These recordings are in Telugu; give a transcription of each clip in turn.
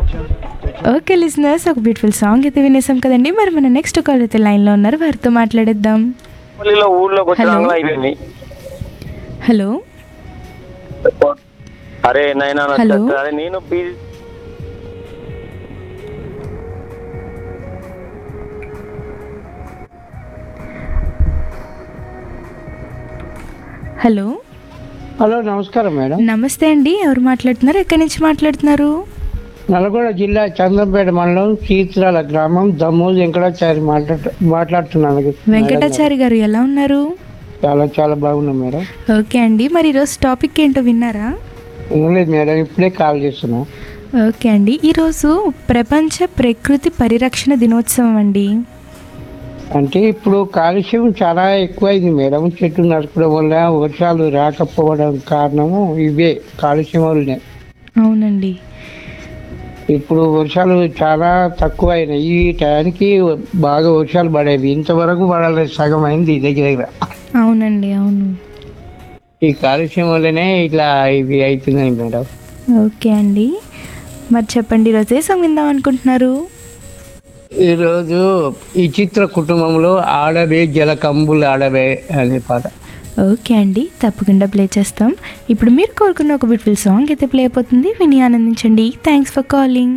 ఓకే లిజనర్స్ ఒక బ్యూటిఫుల్ సాంగ్ అయితే వినేసాం కదండి మరి మన నెక్స్ట్ కాల్ అయితే లైన్లో ఉన్నారు వారితో మాట్లాడేద్దాం పల్లిలో ఊళ్ళోకి వచ్చాక Hello. అయిపోయింది హలో అరే నైనా నా Hello. చెత్త. అరే నేను బీ- హలో హలో నమస్కారం మేడం నమస్తే అండి ఎవరు మాట్లాడుతున్నారు ఎక్కడి నుంచి మాట్లాడుతున్నారు నల్గొండ జిల్లా చంద్రంపేట మండలం సీత్రాల గ్రామం దమ్మూరు వెంకటాచారి మాట్లాడు మాట్లాడుతున్నాను వెంకటాచారి గారు ఎలా ఉన్నారు చాలా చాలా బాగున్నాం మేడం ఓకే అండి మరి ఈరోజు టాపిక్ ఏంటో విన్నారా ఏం లేదు మేడం ఇప్పుడే కాల్ చేస్తున్నా ఓకే అండి ఈరోజు ప్రపంచ ప్రకృతి పరిరక్షణ దినోత్సవం అండి అంటే ఇప్పుడు కాలుష్యం చాలా ఎక్కువైంది మేడం చెట్లు నరకడం వల్ల వర్షాలు రాకపోవడం కారణము ఇవే కాలుష్యం వల్లనే అవునండి ఇప్పుడు వర్షాలు చాలా తక్కువ అయినాయి ఈ టయానికి బాగా వర్షాలు పడేవి ఇంతవరకు పడాలి సగం అయింది దగ్గర దగ్గర అవునండి అవును ఈ కాలుష్యం వల్లనే ఇట్లా ఇవి అవుతున్నాయి మేడం ఓకే అండి మరి చెప్పండి ఈరోజు ఏ సాంగ్ విందాం అనుకుంటున్నారు ఈరోజు ఈ చిత్ర కుటుంబంలో ఆడవే జలకంబులు ఆడవే అనే పాట ఓకే అండి తప్పకుండా ప్లే చేస్తాం ఇప్పుడు మీరు కోరుకున్న ఒక బ్యూటిఫుల్ సాంగ్ అయితే ప్లే అయిపోతుంది విని ఆనందించండి thanks for calling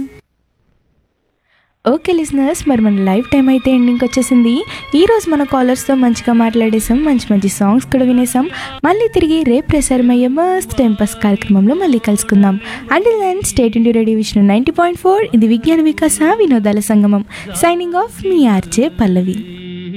okay listeners మరి మన లైఫ్ టైం అయితే ఎండింగ్ వచ్చేసింది ఈరోజు మన కాలర్స్తో మంచిగా మాట్లాడేసాం మంచి మంచి సాంగ్స్ కూడా వినేసాం మళ్ళీ తిరిగి రేపు ప్రసారమయ్యే మస్ట్ టెంపస్ కార్యక్రమంలో మళ్ళీ కలుసుకుందాం until then state India radio Vishnu ninety point four ఇది విజ్ఞాన వికాస వినోదాల సంగమం సైనింగ్ ఆఫ్ మీ ఆర్జే పల్లవి